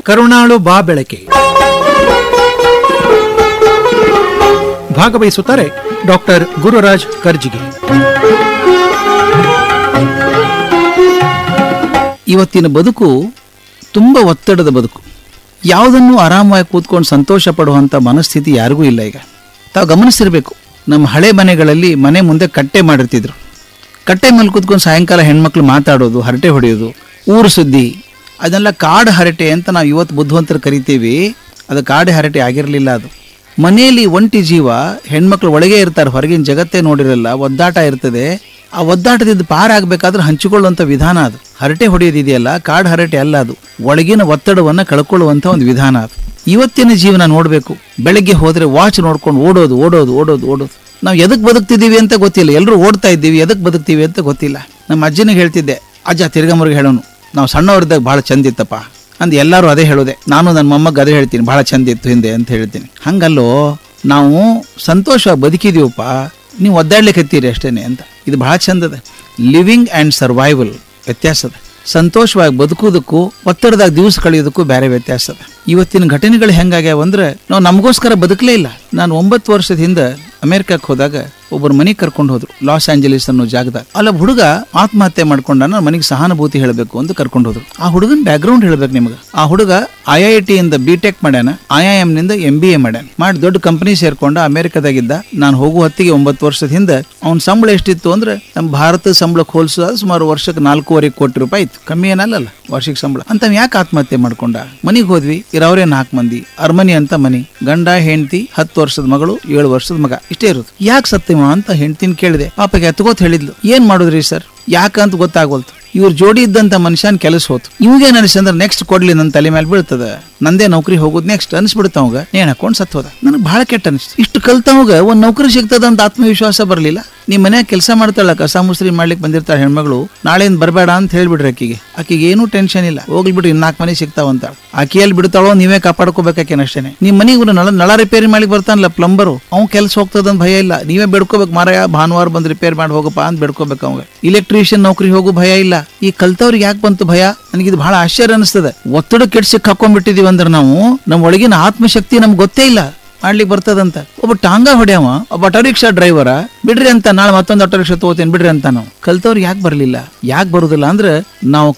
ಕರುಣಾಳು ಬಾ ಬೆಳಕೆ ಭಾಗವಹಿಸುತ್ತಾರೆ ಡಾಕ್ಟರ್ ಗುರುರಾಜ್ ಕರ್ಜಿಗೆ ಇವತ್ತಿನ ಬದುಕು ತುಂಬ ಒತ್ತಡದ ಬದುಕು ಯಾವುದನ್ನು ಆರಾಮವಾಗಿ ಕೂತ್ಕೊಂಡು ಸಂತೋಷ ಪಡುವಂಥ ಮನಸ್ಥಿತಿ ಯಾರಿಗೂ ಇಲ್ಲ ಈಗ ತಾವು ಗಮನಿಸಿರ್ಬೇಕು ನಮ್ಮ ಹಳೆ ಮನೆಗಳಲ್ಲಿ ಮನೆ ಮುಂದೆ ಕಟ್ಟೆ ಮಾಡಿರ್ತಿದ್ರು ಕಟ್ಟೆ ಮೇಲೆ ಕೂತ್ಕೊಂಡು ಸಾಯಂಕಾಲ ಹೆಣ್ಮಕ್ಳು ಮಾತಾಡೋದು ಹರಟೆ ಹೊಡೆಯೋದು ಊರು ಸುದ್ದಿ ಅದೆಲ್ಲ ಕಾಡು ಹರಟೆ ಅಂತ ನಾವು ಇವತ್ತು ಬುದ್ಧಿವಂತರು ಕರಿತೀವಿ ಅದು ಕಾಡು ಹರಟೆ ಆಗಿರಲಿಲ್ಲ ಅದು ಮನೆಯಲ್ಲಿ ಒಂಟಿ ಜೀವ ಹೆಣ್ಮಕ್ಳು ಒಳಗೆ ಇರ್ತಾರೆ ಹೊರಗಿನ ಜಗತ್ತೇ ನೋಡಿರಲ್ಲ ಒದ್ದಾಟ ಇರ್ತದೆ ಆ ಒದ್ದಾಟದಿಂದ ಪಾರಾಗಬೇಕಾದ್ರೆ ಹಂಚಿಕೊಳ್ಳುವಂಥ ವಿಧಾನ ಅದು ಹರಟೆ ಹೊಡೆಯೋದಿದೆಯಲ್ಲ ಕಾಡು ಹರಟೆ ಅಲ್ಲ ಅದು ಒಳಗಿನ ಒತ್ತಡವನ್ನು ಕಳ್ಕೊಳ್ಳುವಂಥ ಒಂದು ವಿಧಾನ ಅದು ಇವತ್ತಿನ ಜೀವನ ನೋಡಬೇಕು ಬೆಳಗ್ಗೆ ಹೋದರೆ ವಾಚ್ ನೋಡ್ಕೊಂಡು ಓಡೋದು ಓಡೋದು ಓಡೋದು ಓಡೋದು ನಾವು ಎದಕ್ಕೆ ಬದುಕ್ತಿದ್ದೀವಿ ಅಂತ ಗೊತ್ತಿಲ್ಲ ಎಲ್ಲರೂ ಓಡ್ತಾ ಇದ್ದೀವಿ ಎದಕ್ಕೆ ಬದುಕ್ತೀವಿ ಅಂತ ಗೊತ್ತಿಲ್ಲ ನಮ್ಮ ಅಜ್ಜನಿಗೆ ಹೇಳ್ತಿದ್ದೆ ಅಜ್ಜ ತಿರ್ಗಮರ್ಗೆ ಹೇಳೋನು ನಾವು ಸಣ್ಣವರಿದ್ದಾಗ ಭಾಳ ಚಂದ ಇತ್ತಪ್ಪ ಅಂದ್ ಎಲ್ಲರೂ ಅದೇ ಹೇಳೋದೆ ನಾನು ನನ್ನ ಮೊಮ್ಮಗ ಅದೇ ಹೇಳ್ತೀನಿ ಭಾಳ ಚಂದ ಇತ್ತು ಹಿಂದೆ ಅಂತ ಹೇಳ್ತೀನಿ ಹಂಗಲ್ಲೋ ನಾವು ಸಂತೋಷವಾಗಿ ಬದುಕಿದೀವಪ್ಪ ನೀವು ಒದ್ದಾಡ್ಲಿಕ್ಕೆ ಹತ್ತೀರಿ ಅಷ್ಟೇನೆ ಅಂತ ಇದು ಬಹಳ ಚಂದದ ಲಿವಿಂಗ್ ಆ್ಯಂಡ್ ಸರ್ವೈವಲ್ ವ್ಯತ್ಯಾಸ ಅದ ಸಂತೋಷವಾಗಿ ಬದುಕುವುದಕ್ಕೂ ಒತ್ತಡದಾಗ ದಿವಸ ಕಳೆಯೋದಕ್ಕೂ ಬೇರೆ ವ್ಯತ್ಯಾಸ ಅದ ಇವತ್ತಿನ ಘಟನೆಗಳು ಹೆಂಗಾಗ್ಯಾವ ಅಂದ್ರೆ ನಾವು ನಮಗೋಸ್ಕರ ಬದುಕಲೇ ಇಲ್ಲ ನಾನು ಒಂಬತ್ತು ವರ್ಷದ ಹಿಂದೆ ಅಮೆರಿಕಕ್ಕೆ ಹೋದಾಗ ಒಬ್ಬರು ಮನೆಗೆ ಕರ್ಕೊಂಡು ಹೋದ್ರು ಲಾಸ್ ಆಂಜಲೀಸ್ ಅನ್ನೋ ಜಾಗದಾಗ ಅಲ್ಲ ಹುಡುಗ ಆತ್ಮಹತ್ಯೆ ಮಾಡ್ಕೊಂಡ ನಾನು ಮನೆಗೆ ಸಹಾನುಭೂತಿ ಹೇಳಬೇಕು ಅಂತ ಕರ್ಕೊಂಡು ಹೋದ್ರು ಆ ಹುಡುಗನ ಬ್ಯಾಕ್ಗ್ರೌಂಡ್ ಹೇಳ್ಬೇಕು ನಿಮ್ಗೆ ಆ ಹುಡುಗ ಐ ಐ ಟಿ ಇಂದ ಬಿ ಟೆಕ್ ಮಾಡ್ಯಾನ ಐ ಐ ಎಂ ನಿಂದ ಎಂ ಬಿ ಎ ಮಾಡ್ಯಾನ ಮಾಡಿ ದೊಡ್ಡ ಕಂಪನಿ ಸೇರ್ಕೊಂಡ ಅಮೆರಿಕದಾಗಿದ್ದ ನಾನು ಹೋಗುವ ಹೊತ್ತಿಗೆ ಒಂಬತ್ತು ವರ್ಷದ ಹಿಂದೆ ಅವ್ನ ಸಂಬಳ ಎಷ್ಟಿತ್ತು ಅಂದ್ರೆ ನಮ್ಮ ಭಾರತದ ಸಂಬಳಕ್ಕೆ ಹೋಲಿಸೋದು ಸುಮಾರು ವರ್ಷಕ್ಕೆ ನಾಲ್ಕೂವರೆ ಕೋಟಿ ರೂಪಾಯಿ ಇತ್ತು ಕಮ್ಮಿ ಏನಲ್ಲ ವಾರ್ಷಿಕ ಸಂಬಳ ಅಂತ ಯಾಕೆ ಆತ್ಮಹತ್ಯೆ ಮಾಡ್ಕೊಂಡ ಮನೆಗೆ ಹೋದ್ವಿ ಇರೋರೇ ನಾಲ್ಕು ಮಂದಿ ಅರ್ಮನಿ ಅಂತ ಮನಿ ಗಂಡ ಹೆಂಡತಿ ಹತ್ತು ವರ್ಷದ ಮಗಳು ಏಳು ವರ್ಷದ ಮಗ ಇಷ್ಟೇ ಇರೋದು ಯಾಕೆ ಸತ್ಯಮ ಅಂತ ಹೆಂಡ್ತಿನ ಕೇಳಿದೆ ಪಾಪಗೆ ಎತ್ಕೋತ್ ಹೇಳಿದ್ಲು ಏನ್ ಮಾಡುದ್ರಿ ಸರ್ ಯಾಕಂತ ಗೊತ್ತಾಗೋಲ್ತು ಇವ್ರ ಜೋಡಿ ಇದ್ದಂತ ಮನುಷ್ಯನ್ ಕೆಲಸ ಹೋತು ಇವಾಗೇನ್ ಅನಿಸ್ತಂದ್ರೆ ನೆಕ್ಸ್ಟ್ ಕೊಡ್ಲಿ ನನ್ನ ತಲೆ ಮೇಲೆ ಬೀಳ್ತದ ನಂದೇ ನೌಕರಿ ಹೋಗುದು ನೆಕ್ಸ್ಟ್ ಅನ್ಸ್ಬಿಡ್ತ ಅವಾಗ ನೇಣ್ ಹಾಕೊಂಡ್ ಸತ್ ಹೋದ ನನಗೆ ಬಹಳ ಕೆಟ್ಟ ಅನಿಸ್ತು ಇಷ್ಟು ಕಲ್ತವಾಗ ಒಂದ್ ನೌಕರಿ ಸಿಗ್ತದ ಅಂತ ಆತ್ಮವಿಶ್ವಾಸ ಬರಲಿಲ್ಲ ನಿಮ್ ಮನ್ಯಾಗ ಕೆಲಸ ಮಾಡ್ತಾಳ ಕಸ ಮುಸ್ರಿ ಮಾಡ್ಲಿಕ್ಕೆ ಬಂದಿರ್ತಾಳೆ ಹೆಣ್ಮಗಳು ನಾಳೆಯಿಂದ ಬರಬೇಡ ಅಂತ ಹೇಳ್ಬಿಡ್ರಿ ಆಕಿಗೆ ಆಕಿಗೆ ಏನೂ ಟೆನ್ಷನ್ ಇಲ್ಲ ಹೋಗ್ಲಿ ಬಿಡ್ರಿ ನಾಲ್ಕು ಮನೆ ಸಿಗ್ತಾವ ಅಂತ ಆಕಿಯಲ್ಲಿ ಬಿಡ್ತಾಳೋ ನೀವೇ ಕಾಪಾಡ್ಕೋಬೇಕಾಕೇನ ಅಷ್ಟೇನೆ ನಿಮ್ ಮನೆಗೆ ಇವ್ನು ನಳ ನಳ ರಿಪೇರಿ ಮಾಡಿ ಬರ್ತಾನಲ್ಲ ಪ್ಲಂಬರು ಅವ್ನ್ ಕೆಲಸ ಹೋಗ್ತದಂತ ಭಯ ಇಲ್ಲ ನೀವೇ ಬೆಡ್ಕೋಬೇಕು ಮಾರಾಯ ಭಾನುವಾರ ಬಂದ್ ರಿಪೇರ್ ಮಾಡಿ ಹೋಗಪ್ಪ ಅಂತ ಬೆಡ್ಕೋಬೇಕು ಅವಾಗ ಇಲೆಕ್ಟ್ರಿಷಿಯನ್ ನೌಕರಿ ಹೋಗೋ ಭಯ ಇಲ್ಲ ಈ ಕಲ್ತವ್ರಿಗೆ ಯಾಕೆ ಬಂತು ಭಯ ನನಗೆ ಇದು ಬಹಳ ಆಶ್ಚರ್ಯ ಅನಿಸ್ತದೆ ಒತ್ತಡ ಕೆಟ್ಟ ಸಿಕ್ ಹಾಕೊಂಡ್ಬಿಟ್ಟಿದೀವಿ ಅಂದ್ರೆ ನಾವು ನಮ್ಮ ಒಳಗಿನ ಆತ್ಮಶಕ್ತಿ ನಮ್ಗೆ ಗೊತ್ತೇ ಇಲ್ಲ ಮಾಡ್ಲಿಕ್ಕೆ ಬರ್ತದಂತ ಒಬ್ಬ ಟಾಂಗಾ ಹೊಡ್ಯಾವ ಒಬ್ಬ ಆಟೋ ರಿಕ್ಷಾ ಡ್ರೈವರ ಬಿಡ್ರಿ ಅಂತ ನಾಳೆ ಮತ್ತೊಂದು ಆಟೋ ರಿಕ್ಷಾ ತಗೋತೇನೆ ಬಿಡ್ರಿ ಅಂತ ನಾವು ಕಲ್ತವ್ರಿಗೆ ಯಾಕೆ ಬರಲಿಲ್ಲ ಯಾಕೆ ಬರುದಿಲ್ಲ ಅಂದ್ರೆ ನಾವು